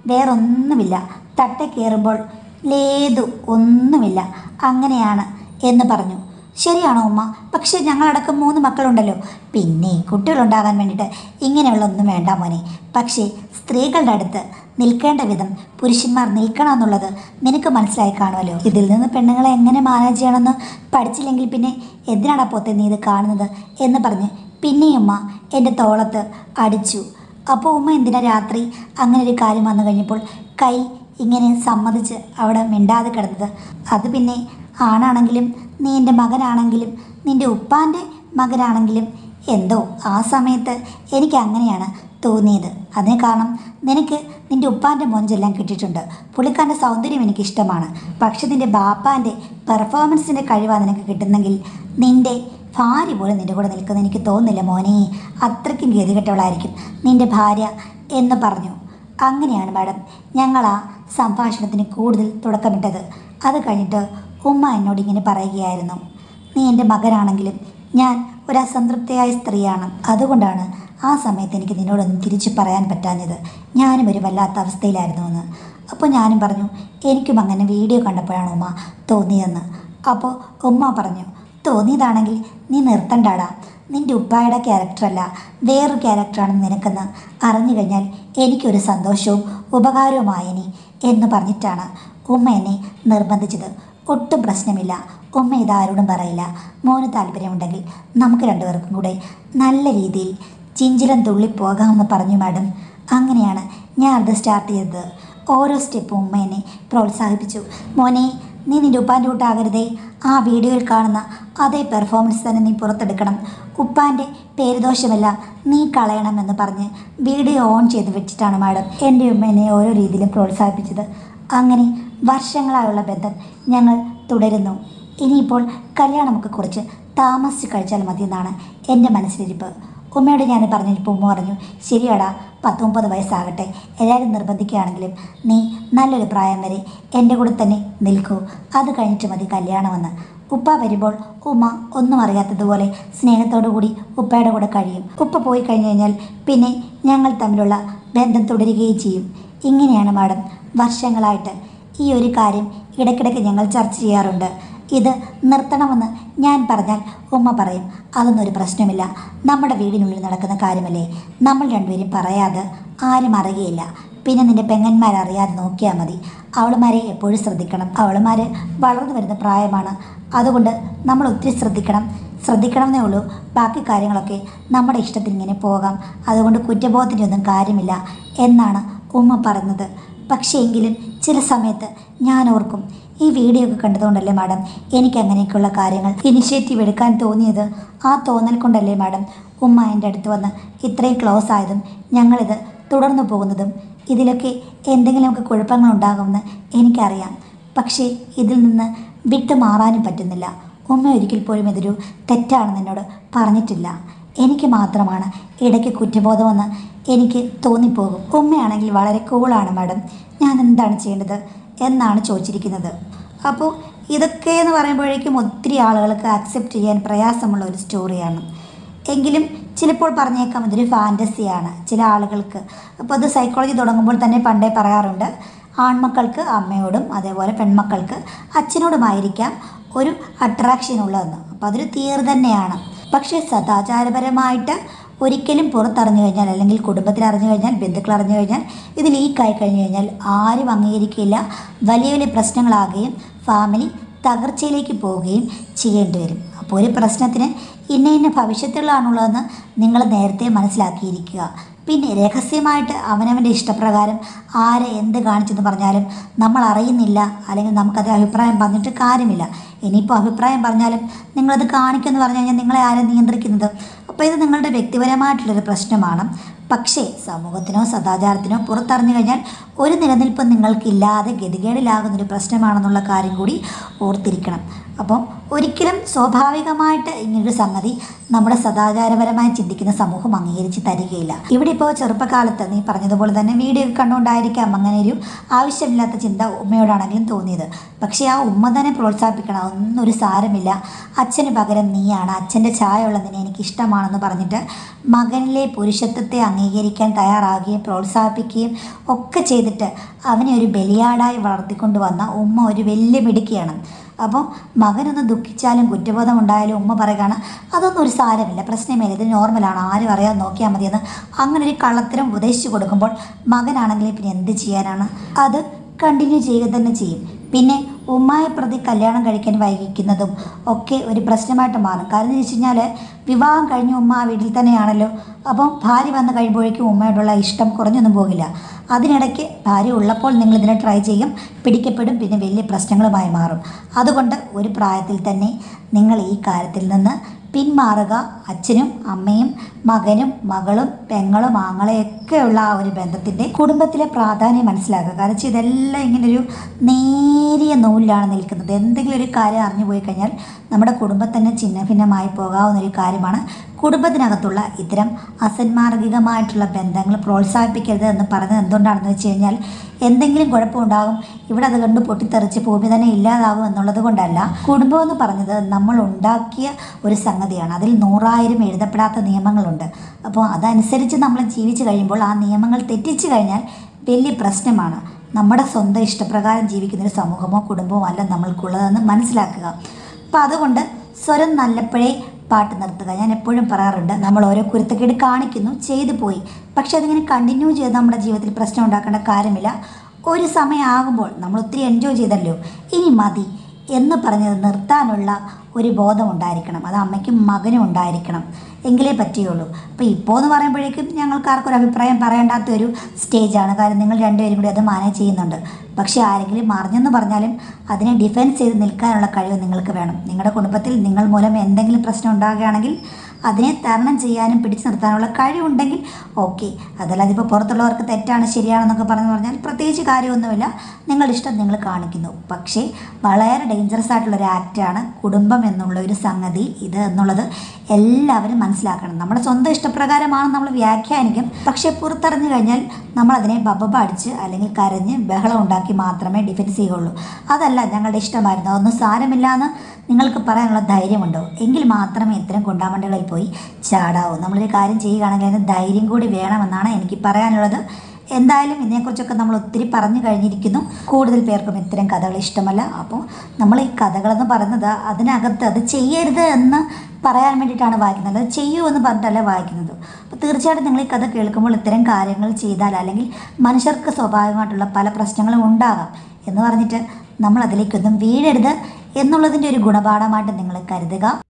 വേറൊന്നുമില്ല തട്ട കയറുമ്പോൾ ലേതു ഒന്നുമില്ല അങ്ങനെയാണ് എന്ന് പറഞ്ഞു ശരിയാണോ ഉമ്മ പക്ഷേ ഞങ്ങളടക്കം മൂന്ന് മക്കളുണ്ടല്ലോ പിന്നെ കുട്ടികളുണ്ടാകാൻ വേണ്ടിയിട്ട് ഇങ്ങനെയുള്ള ഒന്നും വേണ്ട മോനെ പക്ഷേ സ്ത്രീകളുടെ അടുത്ത് നിൽക്കേണ്ട വിധം പുരുഷന്മാർ നിൽക്കണം എന്നുള്ളത് നിനക്ക് മനസ്സിലായി കാണുമല്ലോ ഇതിൽ നിന്ന് പെണ്ണുങ്ങളെ എങ്ങനെ മാനേജ് ചെയ്യണമെന്ന് പഠിച്ചില്ലെങ്കിൽ പിന്നെ എന്തിനാണ് പോത്തെ നീ ഇത് കാണുന്നത് എന്ന് പറഞ്ഞ് പിന്നെയും ഉമ്മ എൻ്റെ തോളത്ത് അടിച്ചു അപ്പോൾ ഉമ്മ എന്തിനാ രാത്രി അങ്ങനെ ഒരു കാര്യം വന്നു കഴിഞ്ഞപ്പോൾ കൈ ഇങ്ങനെ സമ്മതിച്ച് അവിടെ മിണ്ടാതെ കിടന്നത് അത് പിന്നെ ആണാണെങ്കിലും നീ എൻ്റെ മകനാണെങ്കിലും നിൻ്റെ ഉപ്പാൻ്റെ മകനാണെങ്കിലും എന്തോ ആ സമയത്ത് എനിക്ക് അങ്ങനെയാണ് തോന്നിയത് അതിന് കാരണം നിനക്ക് നിൻ്റെ ഉപ്പാൻ്റെ മൊഞ്ചെല്ലാം കിട്ടിയിട്ടുണ്ട് പുള്ളിക്കാരൻ്റെ സൗന്ദര്യം എനിക്ക് ഇഷ്ടമാണ് പക്ഷെ നിൻ്റെ ബാപ്പാൻ്റെ പെർഫോമൻസിൻ്റെ കഴിവാണ് നിനക്ക് കിട്ടുന്നെങ്കിൽ നിൻ്റെ ഭാര്യ പോലും നിൻ്റെ കൂടെ നിൽക്കുന്ന എനിക്ക് തോന്നുന്നില്ല മോനെ അത്രയ്ക്കും ഗതികെട്ടവളായിരിക്കും നിൻ്റെ ഭാര്യ എന്ന് പറഞ്ഞു അങ്ങനെയാണ് മാഡം ഞങ്ങൾ ആ സംഭാഷണത്തിന് കൂടുതൽ തുടക്കമിട്ടത് അത് കഴിഞ്ഞിട്ട് ഉമ്മ എന്നോട് ഇങ്ങനെ പറയുകയായിരുന്നു നീ എൻ്റെ മകനാണെങ്കിലും ഞാൻ ഒരു അസംതൃപ്തയായ സ്ത്രീയാണ് അതുകൊണ്ടാണ് ആ സമയത്ത് എനിക്ക് നിന്നോടൊന്നും തിരിച്ചു പറയാൻ പറ്റാഞ്ഞത് ഞാനും ഒരു വല്ലാത്ത അവസ്ഥയിലായിരുന്നു എന്ന് അപ്പോൾ ഞാനും പറഞ്ഞു എനിക്കും അങ്ങനെ വീഡിയോ കണ്ടപ്പോഴാണ് ഉമ്മ തോന്നിയതെന്ന് അപ്പോൾ ഉമ്മ പറഞ്ഞു തോന്നിയതാണെങ്കിൽ നീ നിർത്തണ്ടാടാ നിൻ്റെ ഉപ്പായുടെ ക്യാരക്ടറല്ല വേറൊരു ക്യാരക്ടറാണെന്ന് നിനക്കെന്ന് അറിഞ്ഞു കഴിഞ്ഞാൽ എനിക്കൊരു സന്തോഷവും ഉപകാരവുമായനി എന്ന് പറഞ്ഞിട്ടാണ് ഉമ്മ എന്നെ നിർബന്ധിച്ചത് ഒട്ടും പ്രശ്നമില്ല ഉമ്മ ഇതാരോടും പറയില്ല മോന് താല്പര്യമുണ്ടെങ്കിൽ നമുക്ക് രണ്ടുപേർക്കും കൂടെ നല്ല രീതിയിൽ ചിഞ്ചിലം തുള്ളി പോകാമെന്ന് പറഞ്ഞു മാഡം അങ്ങനെയാണ് ഞാൻ അത് സ്റ്റാർട്ട് ചെയ്തത് ഓരോ സ്റ്റെപ്പും ഉമ്മ എന്നെ പ്രോത്സാഹിപ്പിച്ചു മോനെ നീ നിൻ്റെ ഉപ്പാൻ്റെ കൂട്ടാകരുതേ ആ വീഡിയോയിൽ കാണുന്ന അതേ പെർഫോമൻസ് തന്നെ നീ പുറത്തെടുക്കണം ഉപ്പാൻ്റെ പേരുദോഷമെല്ലാം നീ കളയണമെന്ന് പറഞ്ഞ് വീഡിയോ ഓൺ ചെയ്ത് വെച്ചിട്ടാണ് മാഡം എൻ്റെ ഉമ്മ എന്നെ ഓരോ രീതിയിലും പ്രോത്സാഹിപ്പിച്ചത് അങ്ങനെ വർഷങ്ങളായുള്ള ബന്ധം ഞങ്ങൾ തുടരുന്നു ഇനിയിപ്പോൾ കല്യാണമൊക്കെ കുറിച്ച് താമസിച്ച് കഴിച്ചാൽ മതി എന്നാണ് എൻ്റെ മനസ്സിലിരിപ്പ് ഉമ്മയോട് ഞാൻ പറഞ്ഞപ്പോൾ ഉമ്മ പറഞ്ഞു ശരിയാടാ പത്ത് മുപ്പത് വയസ്സാകട്ടെ എല്ലാവരും നിർബന്ധിക്കുകയാണെങ്കിലും നീ നല്ലൊരു പ്രായം വരെ എൻ്റെ കൂടെ തന്നെ നിൽക്കൂ അത് കഴിഞ്ഞിട്ട് മതി കല്യാണമെന്ന് ഉപ്പ വരുമ്പോൾ ഉമ്മ ഒന്നും അറിയാത്തതുപോലെ സ്നേഹത്തോടു കൂടി ഉപ്പയുടെ കൂടെ കഴിയും ഉപ്പ പോയി കഴിഞ്ഞു കഴിഞ്ഞാൽ പിന്നെ ഞങ്ങൾ തമ്മിലുള്ള ബന്ധം തുടരുകയും ചെയ്യും ഇങ്ങനെയാണ് മാഡം വർഷങ്ങളായിട്ട് ഈ ഒരു കാര്യം ഇടയ്ക്കിടയ്ക്ക് ഞങ്ങൾ ചർച്ച ചെയ്യാറുണ്ട് ഇത് നിർത്തണമെന്ന് ഞാൻ പറഞ്ഞാൽ ഉമ്മ പറയും അതൊന്നും ഒരു പ്രശ്നമില്ല നമ്മുടെ വീടിനുള്ളിൽ നടക്കുന്ന കാര്യമല്ലേ നമ്മൾ രണ്ടുപേരും പറയാതെ ആരും അറിയുകയില്ല പിന്നെ നിന്റെ പെങ്ങന്മാരറിയാതെ നോക്കിയാൽ മതി അവളുമാരെ എപ്പോഴും ശ്രദ്ധിക്കണം അവളുമാർ വളർന്നു വരുന്ന പ്രായമാണ് അതുകൊണ്ട് നമ്മൾ ഒത്തിരി ശ്രദ്ധിക്കണം ശ്രദ്ധിക്കണമെന്നേ ഉള്ളൂ ബാക്കി കാര്യങ്ങളൊക്കെ നമ്മുടെ ഇഷ്ടത്തിന് ഇങ്ങനെ പോകാം അതുകൊണ്ട് കുറ്റബോധത്തിൻ്റെ ഒന്നും കാര്യമില്ല എന്നാണ് ഉമ്മ പറഞ്ഞത് പക്ഷേ എങ്കിലും ചില സമയത്ത് ഞാൻ ഓർക്കും ഈ വീഡിയോ ഒക്കെ കണ്ടതുകൊണ്ടല്ലേ മാഡം എനിക്ക് അങ്ങനെയൊക്കെയുള്ള കാര്യങ്ങൾ ഇനിഷ്യേറ്റീവ് എടുക്കാൻ തോന്നിയത് ആ തോന്നൽ കൊണ്ടല്ലേ മാഡം ഉമ്മ എൻ്റെ അടുത്ത് വന്ന് ഇത്രയും ക്ലോസ് ആയതും ഞങ്ങളിത് തുടർന്നു പോകുന്നതും ഇതിലൊക്കെ എന്തെങ്കിലുമൊക്കെ കുഴപ്പങ്ങളുണ്ടാകുമെന്ന് എനിക്കറിയാം പക്ഷേ ഇതിൽ നിന്ന് വിട്ടു മാറാനും പറ്റുന്നില്ല ഉമ്മ ഒരിക്കൽ പോലും ഇതൊരു തെറ്റാണെന്ന് എന്നോട് പറഞ്ഞിട്ടില്ല എനിക്ക് മാത്രമാണ് ഇടയ്ക്ക് കുറ്റബോധമെന്ന് എനിക്ക് തോന്നിപ്പോകും ഉമ്മയാണെങ്കിൽ വളരെ കൂളാണ് മാഡം ഞാൻ എന്താണ് ചെയ്യേണ്ടത് എന്നാണ് ചോദിച്ചിരിക്കുന്നത് അപ്പോൾ ഇതൊക്കെ എന്ന് പറയുമ്പോഴേക്കും ഒത്തിരി ആളുകൾക്ക് അക്സെപ്റ്റ് ചെയ്യാൻ പ്രയാസമുള്ള ഒരു സ്റ്റോറിയാണ് എങ്കിലും ചിലപ്പോൾ പറഞ്ഞേക്കാം ഇതൊരു ഫാൻറ്റസിയാണ് ചില ആളുകൾക്ക് അപ്പോൾ അത് സൈക്കോളജി തുടങ്ങുമ്പോൾ തന്നെ പണ്ടേ പറയാറുണ്ട് ആൺമക്കൾക്ക് അമ്മയോടും അതേപോലെ പെൺമക്കൾക്ക് അച്ഛനോടുമായിരിക്കാം ഒരു അട്രാക്ഷൻ ഉള്ളതെന്ന് അപ്പോൾ അതൊരു തീർ തന്നെയാണ് പക്ഷേ സദാചാരപരമായിട്ട് ഒരിക്കലും പുറത്തറിഞ്ഞു കഴിഞ്ഞാൽ അല്ലെങ്കിൽ കുടുംബത്തിൽ അറിഞ്ഞു കഴിഞ്ഞാൽ ബന്ധുക്കൾ അറിഞ്ഞു കഴിഞ്ഞാൽ ഇത് ലീക്കായി കഴിഞ്ഞു കഴിഞ്ഞാൽ ആരും അംഗീകരിക്കില്ല വലിയ വലിയ പ്രശ്നങ്ങളാകുകയും ഫാമിലി തകർച്ചയിലേക്ക് പോവുകയും ചെയ്യേണ്ടി വരും അപ്പോൾ ഒരു പ്രശ്നത്തിന് ഇന്ന ഇന്ന ഭവിഷ്യത്തുകളാണുള്ളതെന്ന് നിങ്ങൾ നേരത്തെ മനസ്സിലാക്കിയിരിക്കുക പിന്നെ രഹസ്യമായിട്ട് അവനവൻ്റെ ഇഷ്ടപ്രകാരം ആരെ എന്ത് കാണിച്ചെന്ന് പറഞ്ഞാലും നമ്മൾ അറിയുന്നില്ല അല്ലെങ്കിൽ നമുക്കത് അഭിപ്രായം പറഞ്ഞിട്ട് കാര്യമില്ല ഇനിയിപ്പോൾ അഭിപ്രായം പറഞ്ഞാലും നിങ്ങളത് കാണിക്കുമെന്ന് പറഞ്ഞു കഴിഞ്ഞാൽ നിങ്ങളെ ആരും നിയന്ത്രിക്കുന്നത് അപ്പോൾ ഇത് നിങ്ങളുടെ വ്യക്തിപരമായിട്ടുള്ളൊരു പ്രശ്നമാണ് പക്ഷേ സമൂഹത്തിനോ സദാചാരത്തിനോ പുറത്തറിഞ്ഞു കഴിഞ്ഞാൽ ഒരു നിലനിൽപ്പും നിങ്ങൾക്കില്ലാതെ ഗതികേടിലാകുന്നൊരു പ്രശ്നമാണെന്നുള്ള കാര്യം കൂടി ഓർത്തിരിക്കണം അപ്പം ഒരിക്കലും സ്വാഭാവികമായിട്ട് ഇങ്ങനൊരു സംഗതി നമ്മുടെ സദാചാരപരമായി ചിന്തിക്കുന്ന സമൂഹം അംഗീകരിച്ച് തരികയില്ല ഇവിടെ ഇപ്പോൾ ചെറുപ്പകാലത്ത് നീ പറഞ്ഞതുപോലെ തന്നെ വീഡിയോ കണ്ടുകൊണ്ടായിരിക്കാം അങ്ങനെ ഒരു ആവശ്യമില്ലാത്ത ചിന്ത ഉമ്മയോടാണെങ്കിലും തോന്നിയത് പക്ഷേ ആ ഉമ്മ തന്നെ പ്രോത്സാഹിപ്പിക്കണം ഒന്നും ഒരു സാരമില്ല അച്ഛന് പകരം നീയാണ് അച്ഛൻ്റെ ചായ ഉള്ളതിനെ എനിക്ക് ഇഷ്ടമാണെന്ന് പറഞ്ഞിട്ട് മകനിലെ പുരുഷത്വത്തെ അംഗീകരിക്കാൻ തയ്യാറാവുകയും പ്രോത്സാഹിപ്പിക്കുകയും ഒക്കെ ചെയ്തിട്ട് അവനെ ഒരു ബലിയാടായി വളർത്തിക്കൊണ്ട് വന്ന ഉമ്മ ഒരു വലിയ മിടുക്കിയാണ് അപ്പോൾ മകനൊന്ന് ദുഃഖിച്ചാലും കുറ്റബോധം ഉണ്ടായാലും ഉമ്മ പറയുകയാണ് അതൊന്നും ഒരു സാരമില്ല പ്രശ്നമില്ല ഇത് നോർമലാണ് ആരും അറിയാതെ നോക്കിയാൽ മതിയെന്ന് അങ്ങനെ ഒരു കള്ളത്തരം ഉപദേശിച്ചു കൊടുക്കുമ്പോൾ മകനാണെങ്കിൽ പിന്നെ എന്ത് ചെയ്യാനാണ് അത് കണ്ടിന്യൂ ചെയ്യുക തന്നെ ചെയ്യും പിന്നെ ഉമ്മായെ പ്രതി കല്യാണം കഴിക്കാൻ വൈകിക്കുന്നതും ഒക്കെ ഒരു പ്രശ്നമായിട്ട് മാറും കാരണം എന്ന് വെച്ച് കഴിഞ്ഞാൽ വിവാഹം കഴിഞ്ഞ ഉമ്മ ആ വീട്ടിൽ തന്നെയാണല്ലോ അപ്പം ഭാര്യ വന്ന് കഴിയുമ്പോഴേക്കും ഉമ്മയോടുള്ള ഇഷ്ടം കുറഞ്ഞൊന്നും പോകില്ല അതിനിടയ്ക്ക് ഭാര്യ ഉള്ളപ്പോൾ നിങ്ങൾ ഇതിനെ ട്രൈ ചെയ്യും പിടിക്കപ്പെടും പിന്നെ വലിയ പ്രശ്നങ്ങളുമായി മാറും അതുകൊണ്ട് ഒരു പ്രായത്തിൽ തന്നെ നിങ്ങൾ ഈ കാര്യത്തിൽ നിന്ന് പിന്മാറുക അച്ഛനും അമ്മയും മകനും മകളും പെങ്ങളും ആങ്ങളെയൊക്കെയുള്ള ആ ഒരു ബന്ധത്തിൻ്റെ കുടുംബത്തിലെ പ്രാധാന്യം മനസ്സിലാക്കുക കാരണം വെച്ചാൽ ഇതെല്ലാം ഇങ്ങനൊരു നേരിയ നൂലിലാണ് നിൽക്കുന്നത് എന്തെങ്കിലും ഒരു കാര്യം അറിഞ്ഞു പോയി കഴിഞ്ഞാൽ നമ്മുടെ കുടുംബം തന്നെ ഛിന്ന ഭിന്നമായി പോകാവുന്ന ഒരു കാര്യമാണ് കുടുംബത്തിനകത്തുള്ള ഇത്തരം അസന്മാർഗികമായിട്ടുള്ള ബന്ധങ്ങൾ പ്രോത്സാഹിപ്പിക്കരുത് എന്ന് പറഞ്ഞത് എന്തുകൊണ്ടാണെന്ന് വെച്ച് കഴിഞ്ഞാൽ എന്തെങ്കിലും കുഴപ്പമുണ്ടാകും ഇവിടെ അത് കണ്ട് പൊട്ടിത്തെറിച്ച് ഭൂമി തന്നെ ഇല്ലാതാകും എന്നുള്ളത് കൊണ്ടല്ല കുടുംബം എന്ന് പറഞ്ഞത് നമ്മൾ ഉണ്ടാക്കിയ ഒരു സംഗതിയാണ് അതിൽ നൂറായിരം എഴുതപ്പെടാത്ത നിയമങ്ങളുണ്ട് അപ്പോൾ അതനുസരിച്ച് നമ്മൾ ജീവിച്ചു കഴിയുമ്പോൾ ആ നിയമങ്ങൾ തെറ്റിച്ചു കഴിഞ്ഞാൽ വലിയ പ്രശ്നമാണ് നമ്മുടെ സ്വന്തം ഇഷ്ടപ്രകാരം ജീവിക്കുന്ന ഒരു സമൂഹമോ കുടുംബമോ അല്ല നമ്മൾക്കുള്ളതെന്ന് മനസ്സിലാക്കുക അപ്പോൾ അതുകൊണ്ട് സ്വരം നല്ലപ്പോഴേ പാട്ട് നിർത്തുക ഞാൻ എപ്പോഴും പറയാറുണ്ട് നമ്മൾ ഓരോ കുരുത്തക്കേട് കാണിക്കുന്നു ചെയ്തു പോയി പക്ഷെ അതിങ്ങനെ കണ്ടിന്യൂ ചെയ്ത് നമ്മുടെ ജീവിതത്തിൽ പ്രശ്നം ഉണ്ടാക്കേണ്ട കാര്യമില്ല ഒരു സമയമാകുമ്പോൾ നമ്മൾ ഒത്തിരി എൻജോയ് ചെയ്തല്ലോ ഇനി മതി എന്ന് പറഞ്ഞത് നിർത്താനുള്ള ഒരു ബോധം ഉണ്ടായിരിക്കണം അത് അമ്മയ്ക്കും മകനും ഉണ്ടായിരിക്കണം എങ്കിലേ പറ്റുകയുള്ളൂ അപ്പോൾ ഇപ്പോൾ എന്ന് പറയുമ്പോഴേക്കും ഞങ്ങൾക്ക് ആർക്കും ഒരു അഭിപ്രായം പറയേണ്ടാത്ത ഒരു സ്റ്റേജാണ് കാരണം നിങ്ങൾ രണ്ടുപേരും കൂടി അത് മാനേജ് ചെയ്യുന്നുണ്ട് പക്ഷേ ആരെങ്കിലും മറിഞ്ഞെന്ന് പറഞ്ഞാലും അതിനെ ഡിഫെൻസ് ചെയ്ത് നിൽക്കാനുള്ള കഴിവ് നിങ്ങൾക്ക് വേണം നിങ്ങളുടെ കുടുംബത്തിൽ നിങ്ങൾ മൂലം എന്തെങ്കിലും പ്രശ്നം ഉണ്ടാകുകയാണെങ്കിൽ അതിനെ തരണം ചെയ്യാനും പിടിച്ചു നിർത്താനുള്ള കഴിവുണ്ടെങ്കിൽ ഓക്കെ അതല്ലാതെ ഇപ്പോൾ പുറത്തുള്ളവർക്ക് തെറ്റാണ് ശരിയാണെന്നൊക്കെ പറഞ്ഞു പറഞ്ഞാൽ പ്രത്യേകിച്ച് കാര്യമൊന്നുമില്ല നിങ്ങളുടെ ഇഷ്ടം നിങ്ങൾ കാണിക്കുന്നു പക്ഷേ വളരെ ഡേഞ്ചറസ് ആയിട്ടുള്ള ഒരു ആക്റ്റാണ് കുടുംബം എന്നുള്ള ഒരു സംഗതി ഇത് എന്നുള്ളത് എല്ലാവരും മനസ്സിലാക്കണം നമ്മുടെ സ്വന്തം ഇഷ്ടപ്രകാരമാണ് നമ്മൾ വ്യാഖ്യാനിക്കും പക്ഷേ പുറത്തറിഞ്ഞു കഴിഞ്ഞാൽ നമ്മൾ അതിനെ ബബബ അടിച്ച് അല്ലെങ്കിൽ കരഞ്ഞ് ബഹളം ഉണ്ടാക്കി മാത്രമേ ഡിഫെൻസ് ചെയ്യുള്ളൂ അതല്ല ഞങ്ങളുടെ ഇഷ്ടമായിരുന്നു അതൊന്നും സാരമില്ല എന്ന് നിങ്ങൾക്ക് പറയാനുള്ള ധൈര്യമുണ്ടോ എങ്കിൽ മാത്രമേ ഇത്തരം കുണ്ടാമണ്ടികളിൽ പോയി ചാടാവൂ നമ്മളൊരു കാര്യം ചെയ്യുകയാണെങ്കിൽ അതിന് ധൈര്യം കൂടി വേണമെന്നാണ് എനിക്ക് പറയാനുള്ളത് എന്തായാലും ഇതിനെക്കുറിച്ചൊക്കെ നമ്മൾ ഒത്തിരി പറഞ്ഞു കഴിഞ്ഞിരിക്കുന്നു കൂടുതൽ പേർക്കും ഇത്തരം കഥകൾ ഇഷ്ടമല്ല അപ്പോൾ നമ്മൾ ഈ കഥകളെന്ന് പറയുന്നത് അതിനകത്ത് അത് ചെയ്യരുത് എന്ന് പറയാൻ വേണ്ടിയിട്ടാണ് വായിക്കുന്നത് അത് ചെയ്യൂ എന്ന് പറഞ്ഞിട്ടല്ല വായിക്കുന്നത് അപ്പോൾ തീർച്ചയായിട്ടും നിങ്ങൾ ഈ കഥ കേൾക്കുമ്പോൾ ഇത്തരം കാര്യങ്ങൾ ചെയ്താൽ അല്ലെങ്കിൽ മനുഷ്യർക്ക് സ്വാഭാവികമായിട്ടുള്ള പല പ്രശ്നങ്ങളും ഉണ്ടാകാം എന്ന് പറഞ്ഞിട്ട് നമ്മൾ അതിലേക്കൊന്നും വീഴരുത് എന്നുള്ളതിൻ്റെ ഒരു ഗുണപാഠമായിട്ട് നിങ്ങൾ കരുതുക